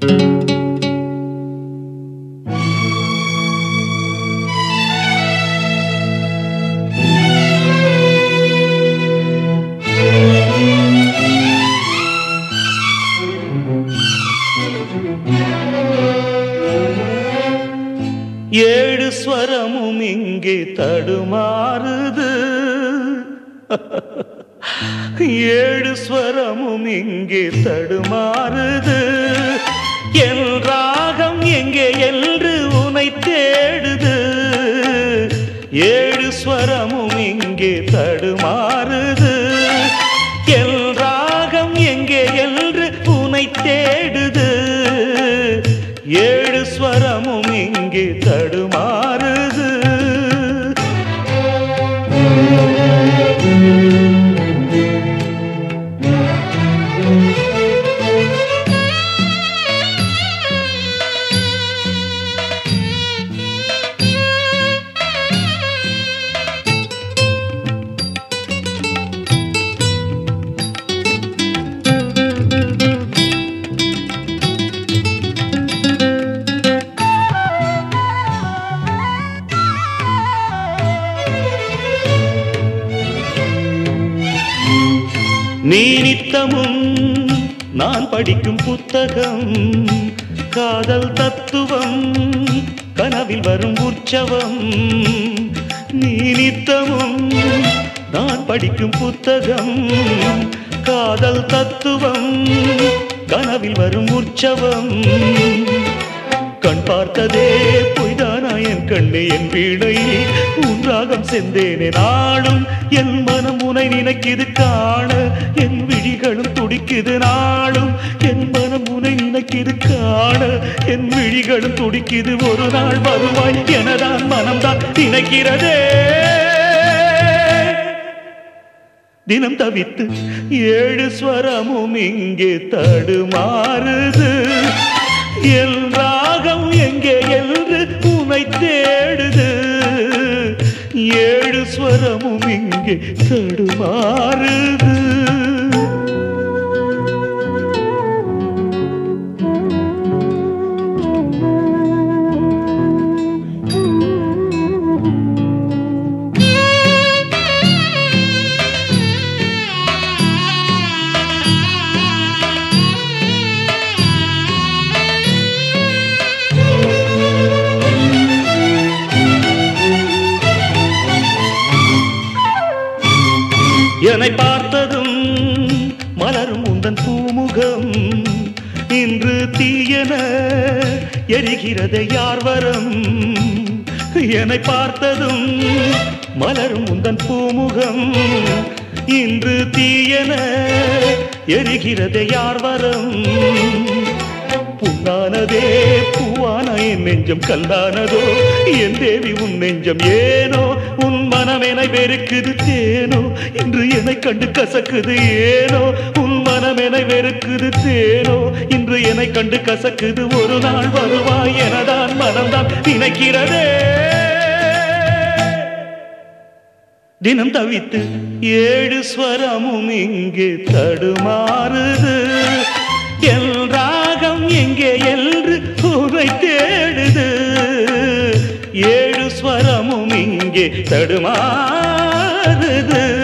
ஏழு ஸ்வரமும் இங்கே தடுமாறுது ஏழு ஸ்வரமும் இங்கே தடுமாறுது என் ராகம் எங்கே என்று உனை தேடுது ஏழு ஸ்வரமும் இங்கே தடுமாறுது என் ராகம் எங்கே என்று உனை தேடுது ஏழு ஸ்வரமும் இங்கே தடுமாறுது நீ நித்தமும் நான் படிக்கும் புத்தகம் காதல் தத்துவம் கனவில் வரும் உற்சவம் நீ நித்தமும் நான் படிக்கும் புத்தகம் காதல் தத்துவம் கனவில் வரும் உற்சவம் கண் பார்த்ததே பொய்தானா என் கண்ணே என் வீணை உன்றாகம் செந்தேனே நாளும் என் மனம் உனை நினைக்குது காண என் விழிகளும் துடிக்குது நாளும் என் மனம் உனை நினைக்குது காண என் விழிகளும் துடிக்குது ஒரு நாள் வருவாய் எனதான் மனம்தான் நினைக்கிறதே தினம் தவித்து ஏழு ஸ்வரமும் இங்கே தடுமாறுது என் ராகம் எங்கே என்று உனை தேடுது ஏழு ஸ்வரமும் இங்கே தடுமாறுது என்னை பார்த்ததும் மலரும் உந்தன் பூமுகம் இன்று தீயன எரிகிறது யார் வரம் என்னை பார்த்ததும் மலரும் உந்தன் பூமுகம் இன்று தீயன எரிகிறது யார் வரம் புண்ணானதே பூவான என் நெஞ்சம் கல்லானதோ என் தேவி உன் நெஞ்சம் ஏனோ உன் மனமென வெறுக்குது தேனோ இன்று என்னை கண்டு கசக்குது ஏனோ உன் மனமென வெறுக்குது தேனோ இன்று என்னை கண்டு கசக்குது ஒரு நாள் வருவாய் எனதான் மனம்தான் நினைக்கிறதே தினம் தவித்து ஏழு ஸ்வரமும் இங்கே தடுமாறுது என் ராகம் எங்கே என்று உரை தேடுது ஏழு ஸ்வரமும் இங்கே தடுமாறுது